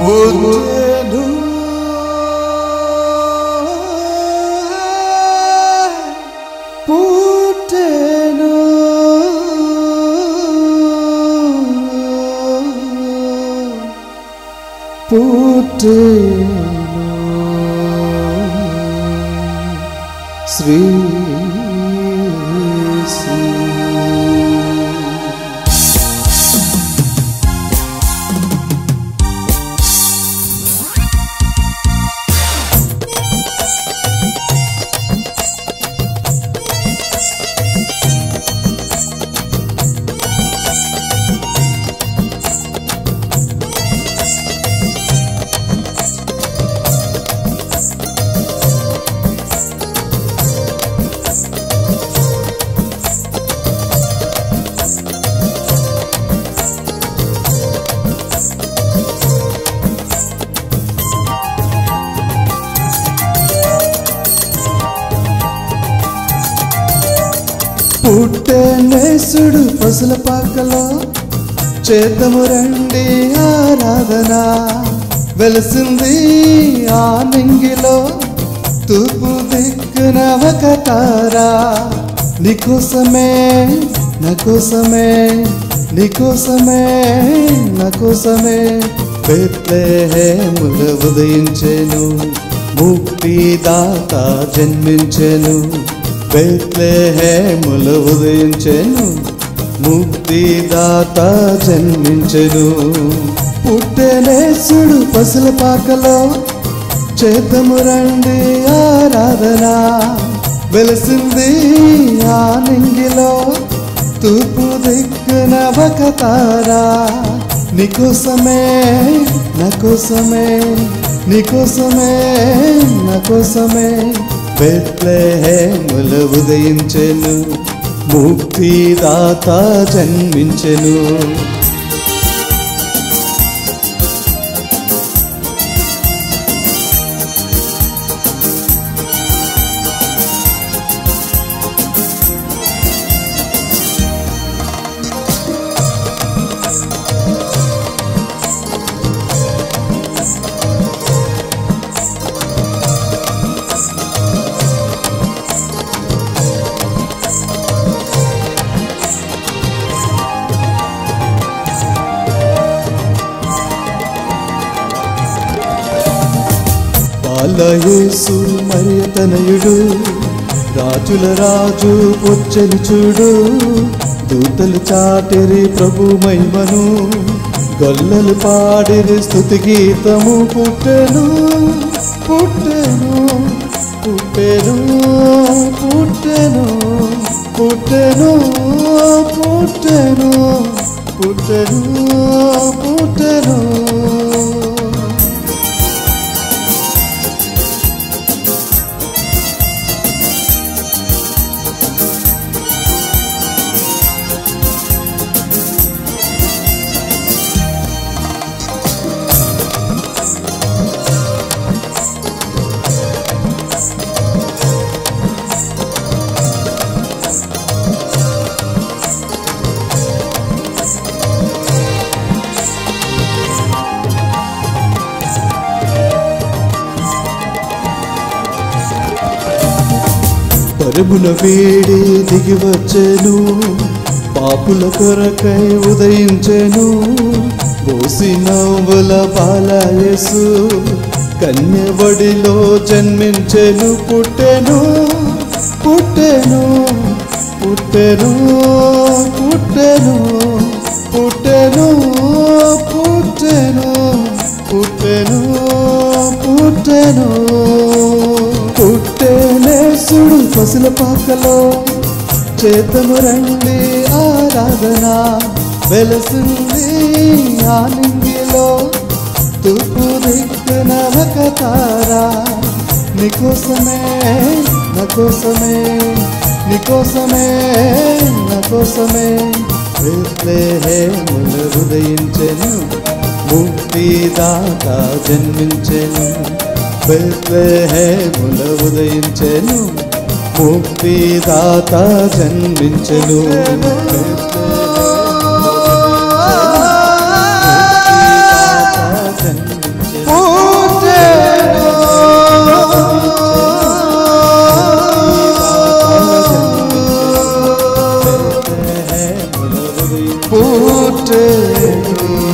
పుట్టెను పుట్టెను పుట్టెను శ్రీ పుట్టనేసుడు పసుల పాకలో చేతము రండి ఆరాధన వెలసింది ఆ నింగిలో తూపు దిక్కున ఒక తారా నీకోసమే నా కోసమే నీకోసమే నా కోసమే బెత్లెహేముల ఉదయించెను ముక్తిదాత జన్మించెను బెత్లెహేముల ఉదయించెను ముక్తిదాత జన్మించెను పుట్టెనేసుడు పసుల పాకలో చేతము రండి ఆరాధన వెలసింది ఆ నింగిలో తూపు దిక్కున ఒక తారా నీకోసమే నా కోసమే నీకోసమే నా కోసమే బెత్లెహేముల ఉదయించెను ముక్తిదాత జన్మించెను బాలయేసు మరియతనయుడు రాజుల రాజు పొచ్చని చూడు దూతలు చాటిరి ప్రభు మహిమను గొల్లలు పాడిరి స్థుతి గీతము పుట్టెను పుట్టెను పుట్టెను పుట్టెను పుట్టెను పుట్టెను పుట్టెను పుట్టెను పరుముల వేడి దిగి వచ్చెను పాపుల కొరకై ఉదయించెను పోసి నవ్వుల బాలయేసు కన్యవడిలో జన్మించెను పుట్టెను పుట్టెను పుట్టెను పుట్టెను పుట్టెను పుట్టెను పుట్టెను పుట్టెను పుట్టెనేసుడు పసుల పాకలో చేతము రండి ఆరాధన వెలసింది ఆలింగిలో తూపు దిక్కున ఒక తారా నీకోసమే నా కోసమే నీకోసమే నా కోసమే బెత్లెహేముల ఉదయించెను ముక్తిదాత జన్మించెను బెత్లెహేముల ఉదయించెను ముక్తిదాత జన్మించెను ముక్తిదాత జన్మించెను జన్మించెను